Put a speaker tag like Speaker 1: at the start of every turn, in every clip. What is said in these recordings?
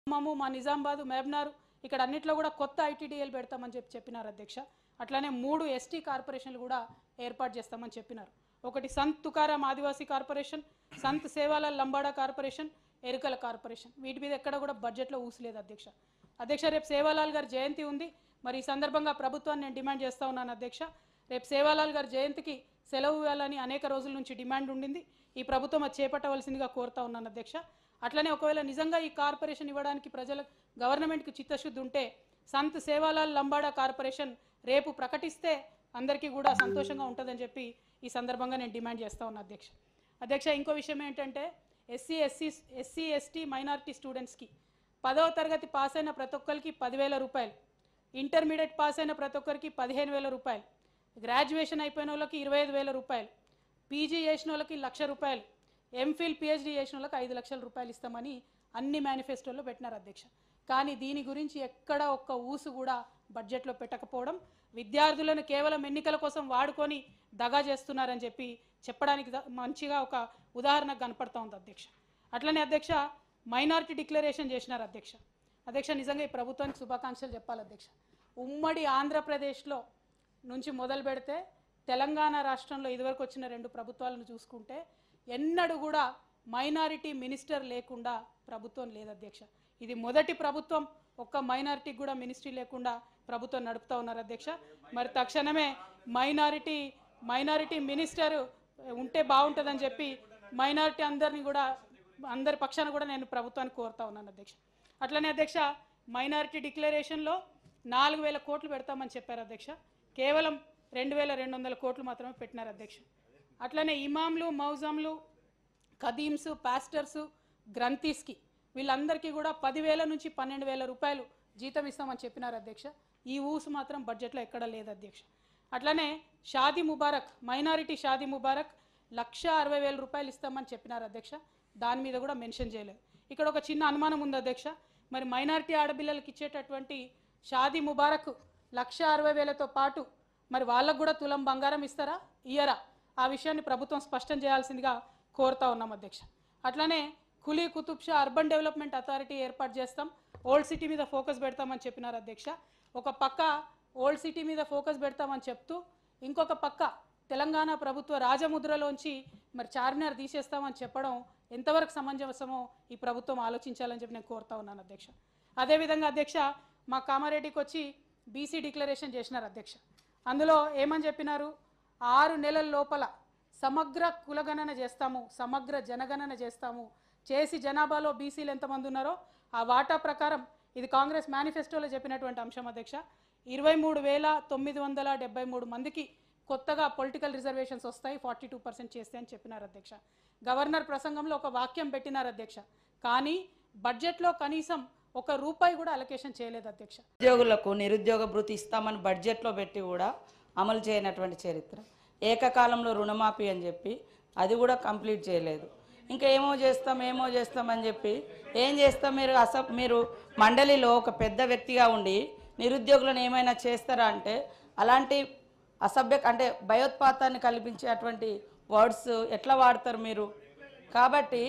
Speaker 1: ఖమ్మము మా నిజామాబాద్ మహబ్నార్ ఇక్కడ అన్నిట్లో కూడా కొత్త ఐటీడీఎల్ పెడతామని చెప్పి చెప్పినారు అధ్యక్ష అట్లానే మూడు ఎస్టీ కార్పొరేషన్లు కూడా ఏర్పాటు చేస్తామని చెప్పినారు ఒకటి Sant Tukaram Adivasi corporation Sant Sevalal Lambada corporation Erukala corporation వీటి మీద ఎక్కడ కూడా బడ్జెట్లో ఊసలేదు అధ్యక్ష అధ్యక్ష రేపు సేవాలాల్ గారి జయంతి ఉంది మరి ఈ సందర్భంగా ప్రభుత్వాన్ని నేను డిమాండ్ చేస్తా ఉన్నాను అధ్యక్ష రేపు సేవాలాల్ గారి జయంతికి సెలవు ఇవ్వాలని అనేక రోజుల నుంచి డిమాండ్ ఉండింది ఈ ప్రభుత్వం అది చేపట్టవలసిందిగా కోరుతా ఉన్నాను అధ్యక్ష అట్లనే ఒకవేళ నిజంగా ఈ కార్పొరేషన్ ఇవ్వడానికి ప్రజల గవర్నమెంట్కి చిత్తశుద్ధి ఉంటే సంత్ సేవాలాల్ లంబాడా కార్పొరేషన్ రేపు ప్రకటిస్తే అందరికీ కూడా సంతోషంగా ఉంటుందని చెప్పి ఈ సందర్భంగా నేను డిమాండ్ చేస్తా ఉన్నా అధ్యక్ష అధ్యక్ష ఇంకో విషయం ఏంటంటే SC SC SC ST minority స్టూడెంట్స్కి పదవ తరగతి పాస్ అయిన ప్రతి ఒక్కరికి పదివేల రూపాయలు ఇంటర్మీడియట్ పాస్ అయిన ప్రతి ఒక్కరికి పదిహేను వేల రూపాయలు గ్రాడ్యుయేషన్ అయిపోయిన వాళ్ళకి ఇరవై ఐదు వేల రూపాయలు పీజీ చేసిన వాళ్ళకి లక్ష రూపాయలు ఎంఫిల్ పిహెచ్డి చేసిన వాళ్ళకి ఐదు లక్షల రూపాయలు ఇస్తామని అన్ని మేనిఫెస్టోల్లో పెట్టినారు అధ్యక్ష కానీ దీని గురించి ఎక్కడ ఒక్క ఊసు కూడా బడ్జెట్లో పెట్టకపోవడం విద్యార్థులను కేవలం ఎన్నికల కోసం వాడుకొని దగా చేస్తున్నారని చెప్పి చెప్పడానికి ద- మంచిగా ఒక ఉదాహరణ కనపడతా ఉంది అధ్యక్ష అట్లనే అధ్యక్ష మైనారిటీ డిక్లరేషన్ చేసినారు అధ్యక్ష అధ్యక్ష నిజంగా ఈ ప్రభుత్వానికి శుభాకాంక్షలు చెప్పాలి అధ్యక్ష ఉమ్మడి ఆంధ్రప్రదేశ్లో నుంచి మొదలు పెడితే తెలంగాణ రాష్ట్రంలో ఇదివరకు వచ్చిన రెండు ప్రభుత్వాలను చూసుకుంటే ఎన్నడూ కూడా మైనారిటీ మినిస్టర్ లేకుండా ప్రభుత్వం లేదు అధ్యక్ష ఇది మొదటి ప్రభుత్వం ఒక్క మైనారిటీకి కూడా మినిస్ట్రీ లేకుండా ప్రభుత్వం నడుపుతా ఉన్నారు అధ్యక్ష మరి తక్షణమే మైనారిటీ మైనారిటీ మినిస్టర్ ఉంటే బాగుంటుందని చెప్పి మైనారిటీ అందరినీ కూడా అందరి పక్షాన కూడా నేను ప్రభుత్వాన్ని కోరుతా ఉన్నాను అధ్యక్ష అట్లనే అధ్యక్ష మైనారిటీ డిక్లరేషన్లో నాలుగు వేల కోట్లు పెడతామని చెప్పారు అధ్యక్ష కేవలం రెండు వేల రెండు వందల కోట్లు మాత్రమే పెట్టినారు అధ్యక్ష అట్లనే ఇమాంలు మౌజాంలు ఖదీమ్స్ పాస్టర్స్ గ్రంథీస్కి వీళ్ళందరికీ కూడా పదివేల నుంచి పన్నెండు వేల రూపాయలు జీతం ఇస్తామని చెప్పినారు అధ్యక్ష ఈ ఊసు మాత్రం బడ్జెట్లో ఎక్కడా లేదు అధ్యక్ష అట్లనే షాదీ ముబారక్ మైనారిటీ షాదీ ముబారక్ లక్ష అరవై వేల రూపాయలు ఇస్తామని చెప్పినారు అధ్యక్ష దాని మీద కూడా మెన్షన్ చేయలేదు ఇక్కడ ఒక చిన్న అనుమానం ఉంది అధ్యక్ష మరి మైనారిటీ ఆడపిల్లలకి ఇచ్చేటటువంటి షాదీ ముబారక్ లక్ష అరవై వేలతో పాటు మరి వాళ్ళకు కూడా తులం బంగారం ఇస్తారా ఇయ్యరా ఆ విషయాన్ని ప్రభుత్వం స్పష్టం చేయాల్సిందిగా కోరుతా ఉన్నాం అధ్యక్ష అట్లానే Quli Qutub Shah urban development authority ఏర్పాటు చేస్తాం ఓల్డ్ సిటీ మీద ఫోకస్ పెడతామని చెప్పినారు అధ్యక్ష ఒక పక్క ఓల్డ్ సిటీ మీద ఫోకస్ పెడతామని చెప్తూ ఇంకొక పక్క తెలంగాణ ప్రభుత్వ రాజముద్రలోంచి మరి చార్మినార్ తీసేస్తామని చెప్పడం ఎంతవరకు సమంజసమో ఈ ప్రభుత్వం ఆలోచించాలని చెప్పి నేను కోరుతా ఉన్నాను అధ్యక్ష అదేవిధంగా అధ్యక్ష మా కామారెడ్డికి వచ్చి బీసీ డిక్లరేషన్ చేసినారు అధ్యక్ష అందులో ఏమని చెప్పినారు ఆరు నెలల లోపల సమగ్ర కులగణన చేస్తాము సమగ్ర జనగణన చేస్తాము చేసి జనాభాలో బీసీలు ఎంతమంది ఉన్నారో ఆ వాటా ప్రకారం ఇది కాంగ్రెస్ మేనిఫెస్టోలో చెప్పినటువంటి అంశం అధ్యక్ష ఇరవై మూడు వేల తొమ్మిది వందల డెబ్బై మూడు మందికి కొత్తగా పొలిటికల్ రిజర్వేషన్స్ వస్తాయి ఫార్టీ టూ పర్సెంట్ చేస్తే అని చెప్పినారు అధ్యక్ష గవర్నర్ ప్రసంగంలో ఒక వాక్యం పెట్టినారు అధ్యక్ష కానీ బడ్జెట్లో కనీసం ఒక రూపాయి కూడా అలొకేషన్ చేయలేదు అధ్యక్ష
Speaker 2: ఉద్యోగులకు నిరుద్యోగ భృతి ఇస్తామని బడ్జెట్లో పెట్టి కూడా అమలు చేయనటువంటి చరిత్ర ఏకకాలంలో రుణమాఫీ అని చెప్పి అది కూడా కంప్లీట్ చేయలేదు ఇంకా ఏమో చేస్తాం ఏమో చేస్తామని చెప్పి ఏం చేస్తాం మీరు అస మీరు మండలిలో ఒక పెద్ద వ్యక్తిగా ఉండి నిరుద్యోగులను ఏమైనా చేస్తారా అంటే అలాంటి అసభ్య అంటే భయోత్పాతాన్ని కల్పించేటువంటి వర్డ్స్ ఎట్లా వాడతారు మీరు కాబట్టి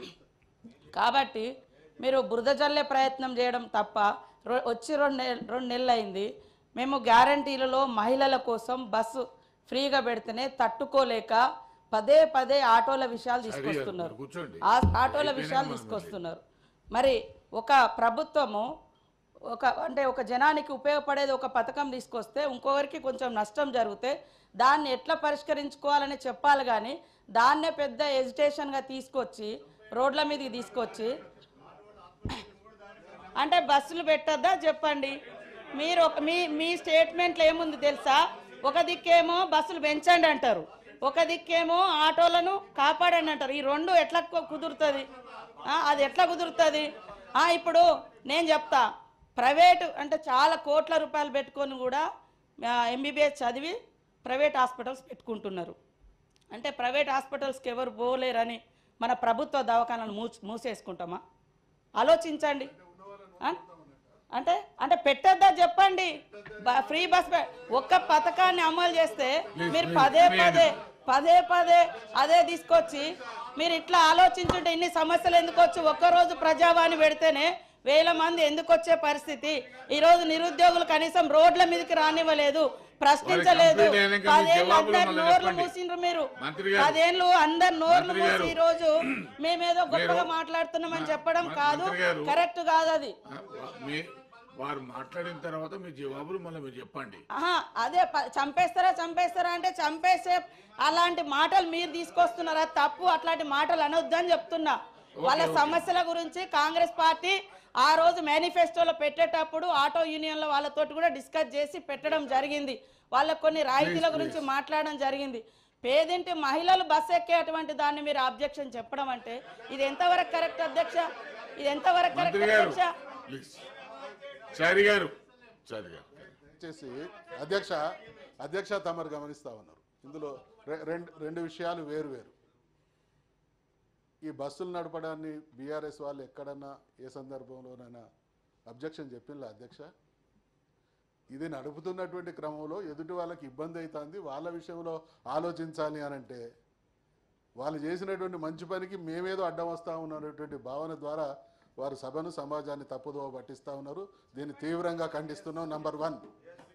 Speaker 2: కాబట్టి మీరు బురద జల్లే ప్రయత్నం చేయడం తప్ప రొ- వచ్చి రెండు నెల రెండు నెలలు అయింది మేము గ్యారంటీలలో మహిళల కోసం బస్సు ఫ్రీగా పెడితేనే తట్టుకోలేక పదే పదే ఆటోల విషయాలు తీసుకొస్తున్నారు
Speaker 3: కూర్చోండి.
Speaker 2: ఆ ఆటోల విషయాలు తీసుకొస్తున్నారు మరి ఒక ప్రభుత్వము ఒక అంటే ఒక జనానికి ఉపయోగపడేది ఒక పథకం తీసుకొస్తే ఇంకొకరికి కొంచెం నష్టం జరిగితే దాన్ని ఎట్లా పరిష్కరించుకోవాలని చెప్పాలి కానీ దాన్నే పెద్ద ఎజిటేషన్గా తీసుకొచ్చి రోడ్ల మీదకి తీసుకొచ్చి అంటే బస్సులు పెట్టద్దా చెప్పండి మీరు ఒక మీ మీ స్టేట్మెంట్లో ఏముంది తెలుసా ఒక దిక్కేమో బస్సులు పెంచండి అంటారు ఒక దిక్కేమో ఆటోలను కాపాడండి అంటారు ఈ రెండు ఎట్లా కు- కుదురుతుంది ఆ, అది ఎట్లా కుదురుతుంది ఆ, ఇప్పుడు నేను చెప్తా ప్రైవేటు అంటే చాలా కోట్ల రూపాయలు పెట్టుకొని కూడా ఎంబీబీఎస్ చదివి ప్రైవేట్ హాస్పిటల్స్ పెట్టుకుంటున్నారు అంటే ప్రైవేట్ హాస్పిటల్స్కి ఎవరు పోలేరని మన ప్రభుత్వ దవాఖానాలు మూసి మూసేసుకుంటామా ఆలోచించండి ఆ? అంటే అంటే పెట్టద్దా చెప్పండి బ- ఫ్రీ బస్ పె- ఒక్క పథకాన్ని అమలు చేస్తే మీరు పదే పదే పదే పదే అదే తీసుకొచ్చి మీరు ఇట్లా ఆలోచించుంటే ఇన్ని సమస్యలు ఎందుకు వచ్చి ఒక్కరోజు ప్రజావాణి పెడితేనే వేల మంది ఎందుకు వచ్చే పరిస్థితి ఈ రోజు నిరుద్యోగులు కనీసం రోడ్ల మీదకి రానివ్వలేదు ప్రశ్నించలేదు
Speaker 3: కంప్లీట్ అయినాక మీ
Speaker 2: పదేళ్ళు
Speaker 3: జవాబులు
Speaker 2: అందరు
Speaker 3: మళ్ళీ
Speaker 2: నోర్లు
Speaker 3: చెప్పండి.
Speaker 2: మూసిండ్రు మీరు
Speaker 3: మంత్రి గారు.
Speaker 2: పదేళ్ళు అందరు నోర్లు
Speaker 3: మంత్రి
Speaker 2: మూసి
Speaker 3: గారు.
Speaker 2: ఈ రోజు మేమేదో గొప్పగా
Speaker 3: మీరు-
Speaker 2: మాట్లాడుతున్నామని
Speaker 3: మా-
Speaker 2: చెప్పడం
Speaker 3: మా-
Speaker 2: కాదు
Speaker 3: మంత్రి గారు.
Speaker 2: కరెక్ట్ కాదు అది
Speaker 3: ఆ, వా- మీ వారు మాట్లాడిన తర్వాత మీ జవాబులు మళ్ళీ మీరు చెప్పండి
Speaker 2: ఆహా అదే ప- చంపేస్తారా చంపేస్తారా అంటే చంపేసే అలాంటి మాటలు మీరు తీసుకొస్తున్నారా తప్పు అట్లాంటి మాటలు అనొద్దని చెప్తున్నా వాళ్ళ సమస్యల గురించి కాంగ్రెస్ పార్టీ ఆ రోజు మేనిఫెస్టోలో పెట్టేటప్పుడు ఆటో యూనియన్ల వాళ్ళతోటి కూడా డిస్కస్ చేసి పెట్టడం జరిగింది వాళ్ళకు కొన్ని రాయితీల గురించి మాట్లాడడం జరిగింది పేదింటి మహిళలు బస్ ఎక్కేటువంటి దాన్ని మీరు అబ్జెక్షన్ చెప్పడం అంటే ఇది ఎంతవరకు కరెక్ట్ అధ్యక్ష ఇది ఎంతవరకు కరెక్ట్
Speaker 3: మంత్రి గారు
Speaker 2: అధ్యక్ష
Speaker 3: ప్లీజ్ చారి గారు చారి గారు
Speaker 4: చేసి అధ్యక్ష అధ్యక్ష తమరు గమనిస్తా ఉన్నారు ఇందులో రె- రెండు రెండు విషయాలు వేరు వేరు ఈ బస్సులు నడపడాన్ని బీఆర్ఎస్ వాళ్ళు ఎక్కడన్నా ఏ సందర్భంలోనైనా అబ్జెక్షన్ చెప్పిందా అధ్యక్ష ఇది నడుపుతున్నటువంటి క్రమంలో ఎదుటి వాళ్ళకి ఇబ్బంది అవుతుంది వాళ్ళ విషయంలో ఆలోచించాలి అని అంటే వాళ్ళు చేసినటువంటి మంచి పనికి మేమేదో అడ్డం వస్తా ఉన్నటువంటి భావన ద్వారా వారు సభను సమాజాన్ని తప్పుదోవ పట్టిస్తా ఉన్నారు దీన్ని తీవ్రంగా ఖండిస్తున్నాం నంబర్ వన్